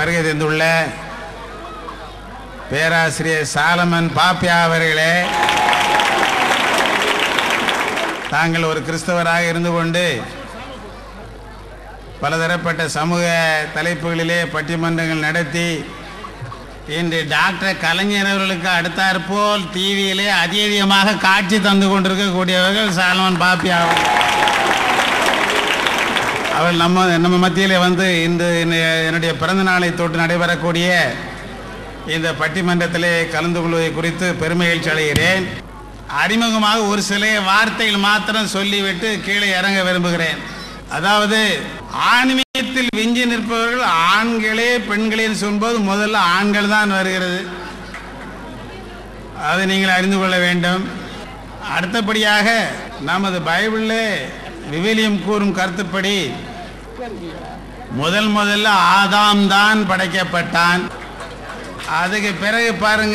வருகை தந்துள்ள பேராசிரியர் சாலமன் பாப்பியா அவர்களே தாங்கள் ஒரு கிறிஸ்தவராக இருந்து கொண்டு பலதரப்பட்ட சமூக தலைப்புகளிலே பட்டிமன்றங்கள் நடத்தி இன்று டாக்டர் கலைஞர் அவர்களுக்கு அடுத்தாற்போல் டிவியிலே அதிகமாக காட்சி தந்து கொண்டிருக்கக்கூடியவர்கள் சாலமன் பாப்பியா அவர்கள். அவர் நம்ம நம்ம மத்தியிலே வந்து இந்த இந்த- என்னுடைய பிறந்த நாளை தொட்டு நடைபெறக்கூடிய இந்த பட்டிமன்றத்திலே கலந்து கொள்வதை குறித்து பெருமகிழ்ச்சி அடைகிறேன் அறிமுகமாக ஒரு சில வார்த்தைகள் மாத்திரம் சொல்லிவிட்டு கீழே இறங்க விரும்புகிறேன் அதாவது ஆன்மீகத்தில் விஞ்சி நிற்பவர்கள் ஆண்களே பெண்களேன்னு சொல்லும்போது முதல்ல ஆண்கள் தான் வருகிறது அதை நீங்கள் அறிந்து கொள்ள வேண்டும் அடுத்தபடியாக நமது பைபிளிலே விவிலியம் கூறும் கருத்துப்படி முதல் முதல்ல ஆதாம் தான் படைக்கப்பட்டான் அதுக்கு பிறகு பாருங்க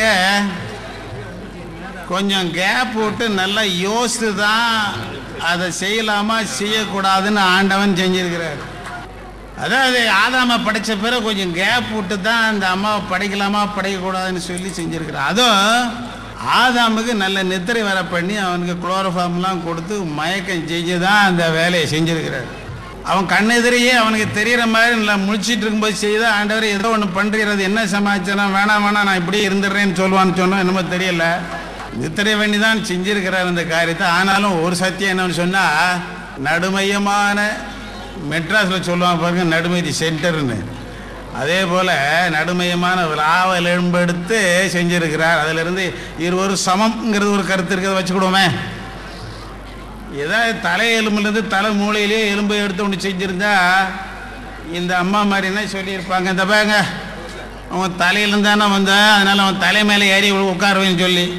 கொஞ்சம் கேப் விட்டு நல்லா யோசித்து தான் அதை செய்யலாமா செய்யக்கூடாதுன்னு ஆண்டவன் செஞ்சிருக்கிறார் அதாவது ஆதாம படைச்ச பிறகு கொஞ்சம் கேப் விட்டு தான் அந்த அம்மாவை படைக்கலாமா படைக்கக்கூடாதுன்னு சொல்லி செஞ்சிருக்கிறார் அதுவும் ஆதாமுக்கு நல்ல நித்திரை வர பண்ணி அவனுக்கு குளோரோஃபார்ம்லாம் கொடுத்து மயக்கம் செஞ்சு தான் அந்த வேலையை செஞ்சிருக்கிறார் அவன் கண்ணெதிரையே அவனுக்கு தெரிகிற மாதிரி நல்லா முழிச்சிட்டு இருக்கும்போது செய்த ஆண்டவர் ஏதோ ஒன்று பண்ணுறது என்ன சமாச்சாரம் வேணாம் வேணாம் நான் இப்படியே இருந்துடுறேன்னு சொல்லுவான்னு சொன்னோம் என்னமோ தெரியல நித்திரை வேண்டி தான் செஞ்சிருக்கிறார் இந்த காரியத்தை ஆனாலும் ஒரு சத்தியம் என்னன்னு சொன்னால் நடுமையமான மெட்ராஸில் சொல்லுவாங்க பாருங்க நடுமதி சென்டர்னு அதே போல் நடுமையமான ஒரு ஆவல் எலும்பெடுத்து செஞ்சிருக்கிறார் அதிலிருந்து இருவரும் சமம்ங்கிறது ஒரு கருத்து இருக்கிறத வச்சுக்கிடுவோமே ஏதாவது தலை எலும்புலேருந்து தலை மூளையிலே எலும்பை எடுத்து ஒன்று செஞ்சுருந்தா இந்த அம்மா மாதிரி என்ன சொல்லியிருப்பாங்க இந்த பாங்க அவன் தலையிலேருந்து தானே வந்தேன் அதனால் அவன் தலை மேலே ஏறி உட்காருவேன்னு சொல்லி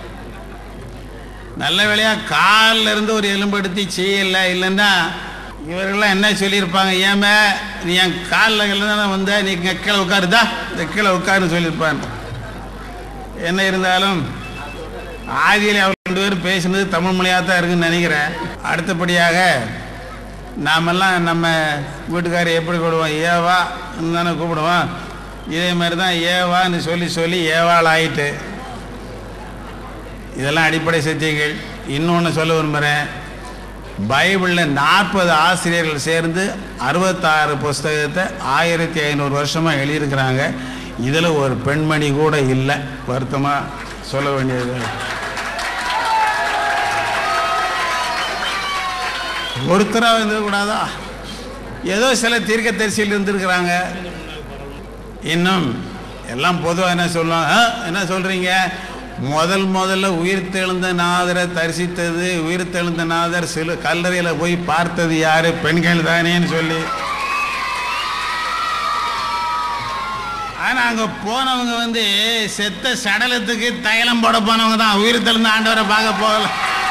நல்ல வேளையாக காலில் இருந்து ஒரு எலும்பு எடுத்து செய்யலை இல்லைன்னா இவர்கள்லாம் என்ன சொல்லியிருப்பாங்க ஏமே நீ என் காலில் தானே வந்த நீ இங்கே கீழே உட்காருதா இந்த கீழே உட்காருன்னு சொல்லியிருப்பாங்க என்ன இருந்தாலும் ஆதியில் அவர் ரெண்டு பேரும் பேசினது தமிழ் மொழியாக தான் இருக்குன்னு நினைக்கிறேன் அடுத்தபடியாக நாமெல்லாம் நம்ம வீட்டுக்காரர் எப்படி கூடுவோம் ஏவா தானே கூப்பிடுவோம் இதே மாதிரி தான் ஏவான்னு சொல்லி சொல்லி ஏவாள் ஆயிட்டு இதெல்லாம் அடிப்படை சத்தியங்கள் இன்னொன்று சொல்ல விரும்புகிறேன் பைபிளில் நாற்பது ஆசிரியர்கள் சேர்ந்து அறுபத்தாறு புஸ்தகத்தை ஆயிரத்தி ஐநூறு வருஷமாக எழுதியிருக்கிறாங்க இதில் ஒரு பெண்மணி கூட இல்லை வருத்தமாக சொல்ல வேண்டியது ஒருத்தராக இருந்துக்கூடாதா ஏதோ சில தீர்க்க தரிசியில் இருந்திருக்கிறாங்க இன்னும் எல்லாம் பொதுவாக என்ன சொல்லுவாங்க "ஆ, என்ன சொல்கிறீங்க முதல் முதல்ல உயிர் தெழுந்த நாதரை தரிசித்தது உயிர் தெழுந்த நாதர் சில கல்லறையில் போய் பார்த்தது யாரு பெண்கள் தானேன்னு சொல்லி ஆனால் அங்கே போனவங்க வந்து செத்த சடலத்துக்கு தைலம் போட போனவங்க தான் உயிர் தெழுந்த ஆண்டவரை பார்க்க போகல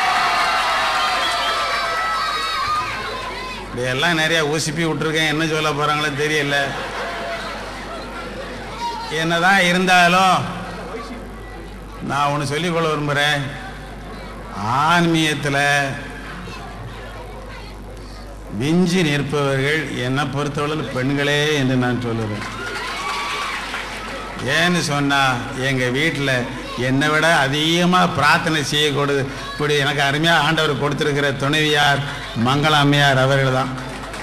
இப்படியெல்லாம் நிறைய ஊசிப்பி விட்டுருக்கேன் என்ன சொல்ல போகிறாங்களோ தெரியல என்னதான் இருந்தாலும் நான் ஒன்று சொல்லிக்கொள்ள விரும்புகிறேன் ஆன்மீகத்தில் விஞ்சி நிற்பவர்கள் என்னை பொறுத்தவரையில் பெண்களே என்று நான் சொல்லுறேன் ஏன்னு சொன்னால் எங்கள் வீட்டில் என்னை விட அதிகமாக பிரார்த்தனை செய்யக்கூடாது இப்படி எனக்கு அருமையாக ஆண்டவர் கொடுத்துருக்கிற துணைவியார் மங்கள அம்மையார் அவர்கள் தான்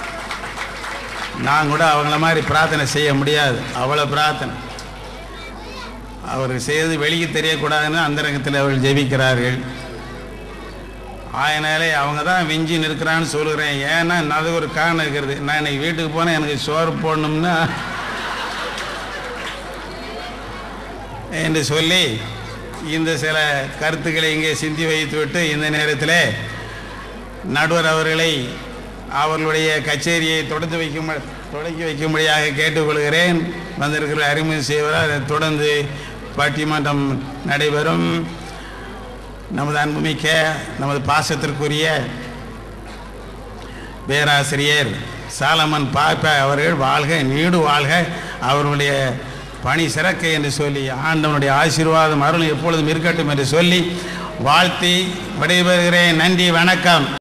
நான் கூட அவங்கள மாதிரி பிரார்த்தனை செய்ய முடியாது அவ்வளோ பிரார்த்தனை அவர் செய்தது வெளியே தெரியக்கூடாதுன்னு அந்தரங்கத்தில் அவர்கள் ஜெபிக்கிறார்கள் அதனாலே அவங்க தான் விஞ்சி நிற்கிறான்னு சொல்லுகிறேன் ஏன்னா அது ஒரு காரணம் இருக்கிறது நான் இன்னைக்கு வீட்டுக்கு போனால் எனக்கு சோறு போடணும்னா என்று சொல்லி இந்த சில கருத்துக்களை இங்கே சிந்தி வைத்துவிட்டு இந்த நேரத்தில் நடுவர் அவர்களை அவர்களுடைய கச்சேரியை தொடர்ந்து வைக்கும் தொடங்கி வைக்கும்படியாக கேட்டுக்கொள்கிறேன் வந்திருக்கிற அறிமுகம் செய்வதால் அதை தொடர்ந்து பட்டிமன்றம் நடைபெறும் நமது அன்புமிக்க நமது பாசத்திற்குரிய பேராசிரியர் சாலமன் பாப்பா அவர்கள் வாழ்க நீடு வாழ்க அவர்களுடைய பணி சிறக்க என்று சொல்லி ஆண்டவனுடைய ஆசீர்வாதம் அருள் எப்பொழுதும் இருக்கட்டும் என்று சொல்லி வாழ்த்தி விடைபெறுகிறேன் நன்றி வணக்கம்